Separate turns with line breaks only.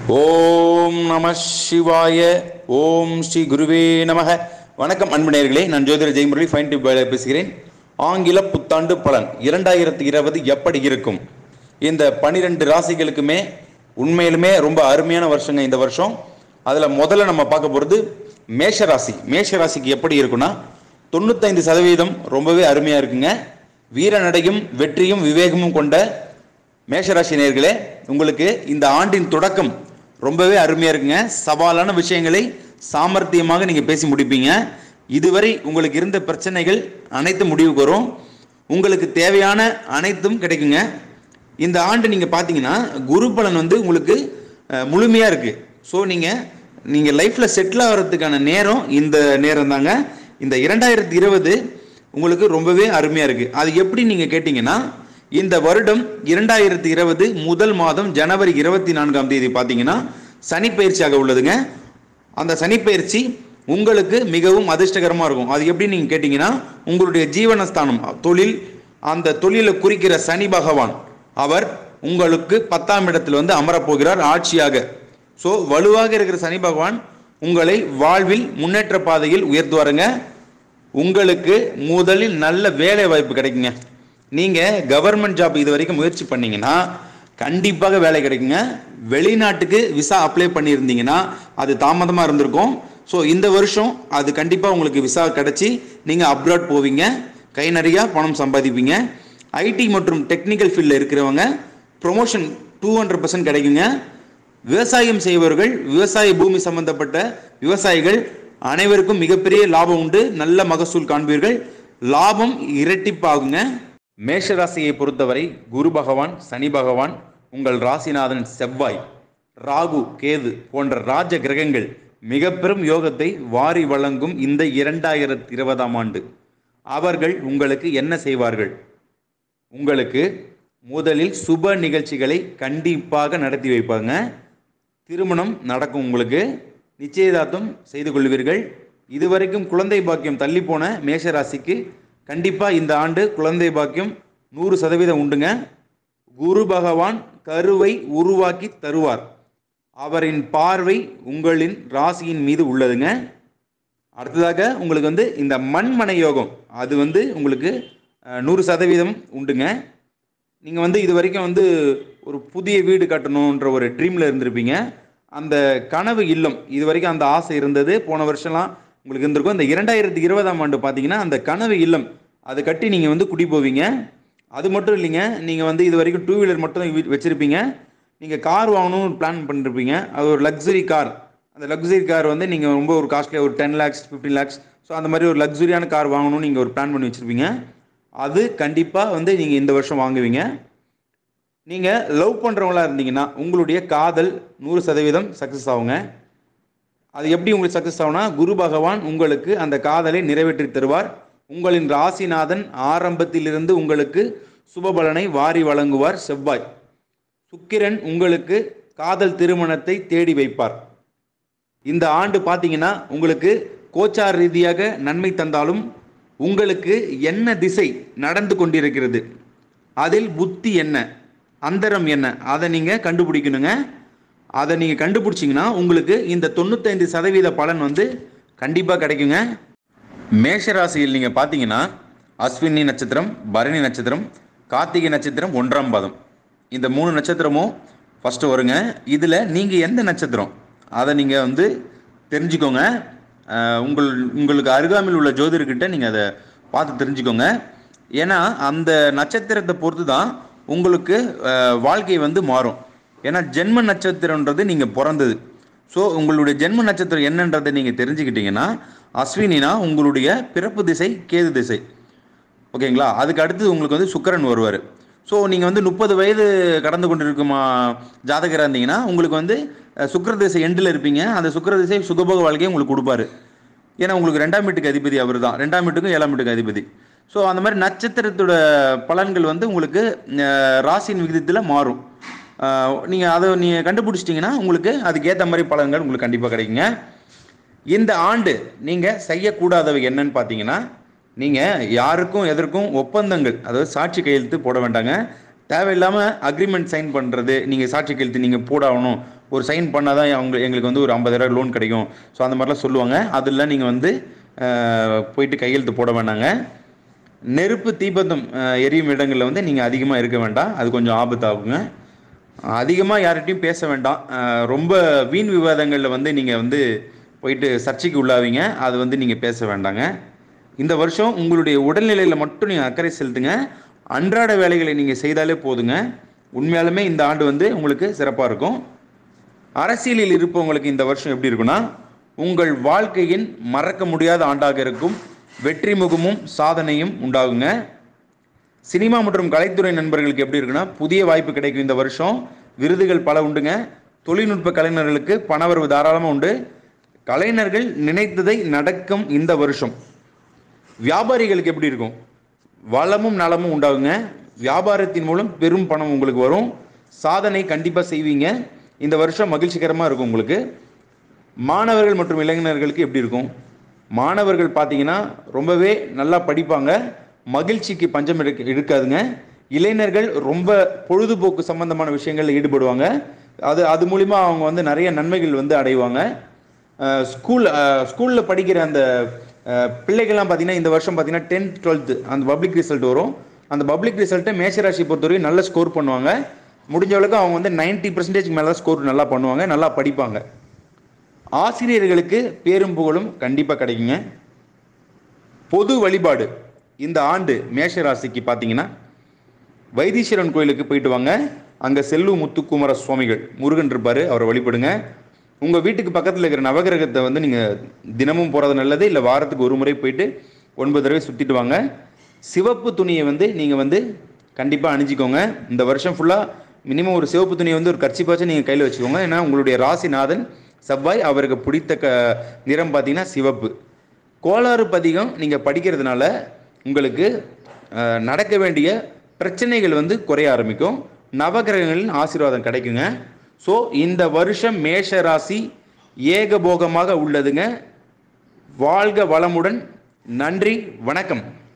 ஓம் நம சிவாய ஓம் ஸ்ரீ குருவே நமக வணக்கம் அன்பு நேயர்களே நான் ஜோதிட ஜெயமுரளி ஃபைன் டிப் வேலை பேசுகிறேன் ஆங்கில புத்தாண்டு பலன் இரண்டாயிரத்தி இருபது எப்படி இருக்கும் இந்த பனிரெண்டு ராசிகளுக்குமே உண்மையிலுமே ரொம்ப அருமையான வருஷங்க இந்த வருஷம் அதில் முதல்ல நம்ம பார்க்க போகிறது மேஷ ராசி மேஷ ராசிக்கு எப்படி இருக்குன்னா தொண்ணூத்தைந்து சதவீதம் ரொம்பவே அருமையாக இருக்குங்க வீர நடையும் வெற்றியும் விவேகமும் கொண்ட மேஷராசி நேயர்களே உங்களுக்கு இந்த ஆண்டின் தொடக்கம் ரொம்பவே அருமையாக இருக்குங்க சவாலான விஷயங்களை சாமர்த்தியமாக நீங்கள் பேசி முடிப்பீங்க இதுவரை உங்களுக்கு இருந்த பிரச்சனைகள் அனைத்து முடிவுக்கு வரும் உங்களுக்கு தேவையான அனைத்தும் கிடைக்குங்க இந்த ஆண்டு நீங்கள் பார்த்தீங்கன்னா குரு பலன் வந்து உங்களுக்கு முழுமையாக இருக்குது ஸோ நீங்கள் நீங்கள் லைஃப்பில் செட்டில் ஆகிறதுக்கான நேரம் இந்த நேரம் தாங்க இந்த இரண்டாயிரத்தி இருபது உங்களுக்கு ரொம்பவே அருமையாக இருக்குது அது எப்படி நீங்கள் கேட்டிங்கன்னா இந்த வருடம் இரண்டாயிரத்தி இருபது முதல் மாதம் ஜனவரி இருபத்தி நான்காம் தேதி பார்த்தீங்கன்னா சனி பயிற்சியாக உள்ளதுங்க அந்த சனி பயிற்சி உங்களுக்கு மிகவும் அதிர்ஷ்டகரமாக இருக்கும் அது எப்படி நீங்கள் கேட்டிங்கன்னா உங்களுடைய ஜீவனஸ்தானம் தொழில் அந்த தொழிலை குறிக்கிற சனி பகவான் அவர் உங்களுக்கு பத்தாம் இடத்தில் வந்து அமரப்போகிறார் ஆட்சியாக ஸோ வலுவாக இருக்கிற சனி பகவான் உங்களை வாழ்வில் முன்னேற்ற பாதையில் உயர்த்துவாருங்க உங்களுக்கு முதலில் நல்ல வேலை வாய்ப்பு கிடைக்குங்க நீங்கள் கவர்மெண்ட் ஜாப் இது வரைக்கும் முயற்சி பண்ணீங்கன்னா கண்டிப்பாக வேலை கிடைக்குங்க வெளிநாட்டுக்கு விசா அப்ளை பண்ணியிருந்தீங்கன்னா அது தாமதமாக இருந்திருக்கும் ஸோ இந்த வருஷம் அது கண்டிப்பாக உங்களுக்கு விசா கிடச்சி நீங்கள் அப்ராட் போவீங்க கை நிறையா பணம் சம்பாதிப்பீங்க ஐடி மற்றும் டெக்னிக்கல் ஃபீல்டில் இருக்கிறவங்க ப்ரொமோஷன் டூ ஹண்ட்ரட் பர்சன்ட் கிடைக்குங்க விவசாயம் செய்பவர்கள் விவசாய பூமி சம்பந்தப்பட்ட விவசாயிகள் அனைவருக்கும் மிகப்பெரிய லாபம் உண்டு நல்ல மகசூல் காண்பீர்கள் லாபம் இரட்டிப்பாகுங்க மேஷ ராசியை பொறுத்தவரை குரு பகவான் சனி பகவான் உங்கள் ராசிநாதன் செவ்வாய் ராகு கேது போன்ற ராஜ கிரகங்கள் மிக பெரும் யோகத்தை வாரி வழங்கும் இந்த இரண்டாயிரத்தி இருபதாம் ஆண்டு அவர்கள் உங்களுக்கு என்ன செய்வார்கள் உங்களுக்கு முதலில் சுப நிகழ்ச்சிகளை கண்டிப்பாக நடத்தி வைப்பாங்க திருமணம் நடக்கும் உங்களுக்கு நிச்சயதார்த்தம் செய்து கொள்வீர்கள் இதுவரைக்கும் குழந்தை பாக்கியம் தள்ளி போன மேஷராசிக்கு கண்டிப்பாக இந்த ஆண்டு குழந்தை பாக்கியம் நூறு சதவீதம் உண்டுங்க குரு பகவான் கருவை உருவாக்கி தருவார் அவரின் பார்வை உங்களின் ராசியின் மீது உள்ளதுங்க அடுத்ததாக உங்களுக்கு வந்து இந்த மண்மனை யோகம் அது வந்து உங்களுக்கு அஹ், நூறு சதவீதம் உண்டுங்க நீங்கள் வந்து இது வரைக்கும் வந்து ஒரு புதிய வீடு கட்டணுன்ற ஒரு ட்ரீமில் இருந்திருப்பீங்க அந்த கனவு இல்லம் இது வரைக்கும் அந்த ஆசை இருந்தது போன வருஷம்லாம் உங்களுக்கு இருந்திருக்கும் இந்த இரண்டாயிரத்தி இருபதாம் ஆண்டு பார்த்தீங்கன்னா அந்த கனவு இல்லம் அதை கட்டி நீங்கள் வந்து குடி போவீங்க அது மட்டும் இல்லைங்க நீங்கள் வந்து இது வரைக்கும் டூ வீலர் மட்டும் வீ- வச்சிருப்பீங்க நீங்கள் கார் வாங்கணும்னு பிளான் பண்ணிருப்பீங்க அது ஒரு லக்ஸரி கார் அந்த லக்ஸரி கார் வந்து நீங்கள் ரொம்ப ஒரு காஸ்ட்லியாக ஒரு ten lakhs fifteen lakhs so அந்த மாதிரி ஒரு லக்ஸரியான கார் வாங்கணும்னு நீங்கள் ஒரு பிளான் பண்ணி வச்சுருப்பீங்க அது கண்டிப்பாக வந்து நீங்கள் இந்த வருஷம் வாங்குவீங்க நீங்கள் லவ் பண்ணுறவங்களா இருந்தீங்கன்னா உங்களுடைய காதல் நூறு சதவீதம் சக்ஸஸ் ஆகுங்க அது எப்படி உங்களுக்கு சக்ஸஸ் ஆகும்னா குரு பகவான் உங்களுக்கு அந்த காதலை நிறைவேற்றி தருவார் உங்களின் ராசிநாதன் ஆரம்பத்திலிருந்து உங்களுக்கு சுபபலனை வாரி வழங்குவார் செவ்வாய் சுக்கிரன் உங்களுக்கு காதல் திருமணத்தை தேடி வைப்பார் இந்த ஆண்டு பார்த்தீங்கன்னா உங்களுக்கு கோச்சார் ரீதியாக நன்மை தந்தாலும் உங்களுக்கு என்ன திசை நடந்து கொண்டிருக்கிறது அதில் புத்தி என்ன அந்தரம் என்ன அதை நீங்கள் கண்டுபிடிக்கணுங்க அதை நீங்கள் கண்டுபிடிச்சிங்கன்னா உங்களுக்கு இந்த தொண்ணூத்தைந்து சதவீத பலன் வந்து கண்டிப்பாக கிடைக்குங்க மேஷராசியில் நீங்கள் பார்த்தீங்கன்னா அஸ்வினி நட்சத்திரம் பரணி நட்சத்திரம் கார்த்திகை நட்சத்திரம் ஒன்றாம் பாதம் இந்த மூணு நட்சத்திரமும் ஃபஸ்ட்டு வருங்க இதில் நீங்கள் எந்த நட்சத்திரம் அதை நீங்கள் வந்து தெரிஞ்சுக்கோங்க அஹ், உங்கள் உங்களுக்கு அருகாமையில் உள்ள ஜோதிடர்கிட்ட நீங்கள் அதை பார்த்து தெரிஞ்சுக்கோங்க ஏன்னா அந்த நட்சத்திரத்தை பொறுத்து தான் உங்களுக்கு அஹ், வாழ்க்கை வந்து மாறும் ஏன்னா ஜென்ம நட்சத்திரன்றது நீங்கள் பிறந்தது ஸோ உங்களுடைய ஜென்ம நட்சத்திரம் என்னன்றதை நீங்கள் தெரிஞ்சுக்கிட்டீங்கன்னா அஸ்வினினா உங்களுடைய பிறப்பு திசை கேது திசை ஓகேங்களா அதுக்கு அடுத்து உங்களுக்கு வந்து சுக்கிரன் வருவார் ஸோ நீங்கள் வந்து முப்பது வயது கடந்து கொண்டிருக்குமா ஜாதகராக இருந்தீங்கன்னா உங்களுக்கு வந்து அஹ், சுக்கிர திசை எண்டில் இருப்பீங்க அந்த சுக்கிர திசை சுகபோக வாழ்க்கையை உங்களுக்கு கொடுப்பாரு ஏன்னா உங்களுக்கு ரெண்டாம் வீட்டுக்கு அதிபதி அவர் தான் ரெண்டாம் வீட்டுக்கும் ஏழாம் வீட்டுக்கு அதிபதி ஸோ அந்த மாதிரி நட்சத்திரத்தோட பலன்கள் வந்து உங்களுக்கு அஹ், ராசியின் விகிதத்தில் மாறும் நீங்கள் அதை நீங்கள் கண்டுபிடிச்சிட்டிங்கன்னா உங்களுக்கு அதுக்கேற்ற மாதிரி பலன்கள் உங்களுக்கு கண்டிப்பாக கிடைக்குங்க இந்த ஆண்டு நீங்கள் செய்யக்கூடாதவை என்னன்னு பார்த்தீங்கன்னா நீங்கள் யாருக்கும் எதற்கும் ஒப்பந்தங்கள் அதாவது சாட்சி கையெழுத்து போட வேண்டாங்க தேவையில்லாமல் அக்ரிமெண்ட் சைன் பண்ணுறது நீங்கள் சாட்சி கழுத்து நீங்கள் போடாகணும் ஒரு சைன் பண்ணால் தான் அவங்க எங்களுக்கு வந்து ஒரு ஐம்பதாயிரம் லோன் கிடைக்கும் ஸோ அந்த மாதிரிலாம் சொல்லுவாங்க அதெல்லாம் நீங்கள் வந்து அஹ், போயிட்டு கையெழுத்து போட வேண்டாங்க நெருப்பு தீபந்தம் அஹ், எரியும் இடங்களில் வந்து நீங்கள் அதிகமாக இருக்க வேண்டாம் அது கொஞ்சம் ஆபத்தாகுங்க அதிகமாக யார்கிட்டையும் பேச வேண்டாம் அஹ், ரொம்ப வீண் விவாதங்களில் வந்து நீங்கள் வந்து போயிட்டு சர்ச்சைக்கு உள்ளாவீங்க அது வந்து நீங்கள் பேச வேண்டாங்க இந்த வருஷம் உங்களுடைய உடல்நிலையில் மட்டும் நீங்கள் அக்கறை செலுத்துங்க அன்றாட வேலைகளை நீங்கள் செய்தாலே போதுங்க உண்மையாலுமே இந்த ஆண்டு வந்து உங்களுக்கு சிறப்பாக இருக்கும் அரசியலில் இருப்பவங்களுக்கு இந்த வருஷம் எப்படி இருக்குன்னா உங்கள் வாழ்க்கையின் மறக்க முடியாத ஆண்டாக இருக்கும் வெற்றி முகமும் சாதனையும் உண்டாகுங்க சினிமா மற்றும் கலைத்துறை நண்பர்களுக்கு எப்படி இருக்குன்னா புதிய வாய்ப்பு கிடைக்கும் இந்த வருஷம் விருதுகள் பல உண்டுங்க தொழில்நுட்ப கலைஞர்களுக்கு பணவரவு தாராளமாக உண்டு கலைஞர்கள் நினைத்ததை நடக்கும் இந்த வருஷம் வியாபாரிகளுக்கு எப்படி இருக்கும் வளமும் நலமும் உண்டாகுங்க வியாபாரத்தின் மூலம் பெரும் பணம் உங்களுக்கு வரும் சாதனை கண்டிப்பாக செய்வீங்க இந்த வருஷம் மகிழ்ச்சிகரமாக இருக்கும் உங்களுக்கு மாணவர்கள் மற்றும் இளைஞர்களுக்கு எப்படி இருக்கும் மாணவர்கள் பார்த்தீங்கன்னா ரொம்பவே நல்லா படிப்பாங்க மகிழ்ச்சிக்கு பஞ்சம் இருக்க இருக்காதுங்க இளைஞர்கள் ரொம்ப பொழுதுபோக்கு சம்பந்தமான விஷயங்களில் ஈடுபடுவாங்க அது அது மூலிமா அவங்க வந்து நிறைய நன்மைகள் வந்து அடைவாங்க அஹ் ஸ்கூல் ஸ்கூலில் படிக்கிற அந்த அஹ், பிள்ளைகள்லாம் பார்த்தீங்கன்னா இந்த வருஷம் பார்த்தீங்கன்னா டென்த் டுவெல்த்து அந்த பப்ளிக் ரிசல்ட் வரும் அந்த பப்ளிக் ரிசல்ட்டை மேஷராசி பொறுத்தவரைக்கும் நல்ல ஸ்கோர் பண்ணுவாங்க முடிஞ்ச அளவுக்கு அவங்க வந்து நைன்ட்டி பர்சன்டேஜ் மேலே தான் ஸ்கோர் நல்லா பண்ணுவாங்க நல்லா படிப்பாங்க ஆசிரியர்களுக்கு பேரும் புகழும் கண்டிப்பாக கிடைக்குங்க பொது வழிபாடு இந்த ஆண்டு மேஷ ராசிக்கு பார்த்தீங்கன்னா வைத்தீஸ்வரன் கோயிலுக்கு போயிட்டு வாங்க அங்கே செல்வ முத்துக்குமார சுவாமிகள் முருகன் இருப்பார் அவரை வழிபடுங்க உங்கள் வீட்டுக்கு பக்கத்தில் இருக்கிற நவகிரகத்தை வந்து நீங்கள் தினமும் போகிறது நல்லது இல்லை வாரத்துக்கு ஒரு முறை போயிட்டு ஒன்பது தடவை சுற்றிட்டு வாங்க சிவப்பு துணியை வந்து நீங்கள் வந்து கண்டிப்பாக அணிஞ்சிக்கோங்க இந்த வருஷம் ஃபுல்லாக மினிமம் ஒரு சிவப்பு துணியை வந்து ஒரு கர்ச்சிப்பாச்சும் நீங்கள் கையில் வச்சுக்கோங்க ஏன்னா உங்களுடைய ராசிநாதன் செவ்வாய் அவருக்கு பிடித்த க நிறம் பார்த்தீங்கன்னா சிவப்பு கோளாறு பதிகம் நீங்கள் படிக்கிறதுனால உங்களுக்கு அஹ், நடக்க வேண்டிய பிரச்சனைகள் வந்து குறைய ஆரம்பிக்கும் நவகிரகங்களின் ஆசீர்வாதம் கிடைக்குங்க ஸோ இந்த வருஷம் மேஷ ராசி ஏகபோகமாக உள்ளதுங்க வாழ்க வளமுடன் நன்றி வணக்கம்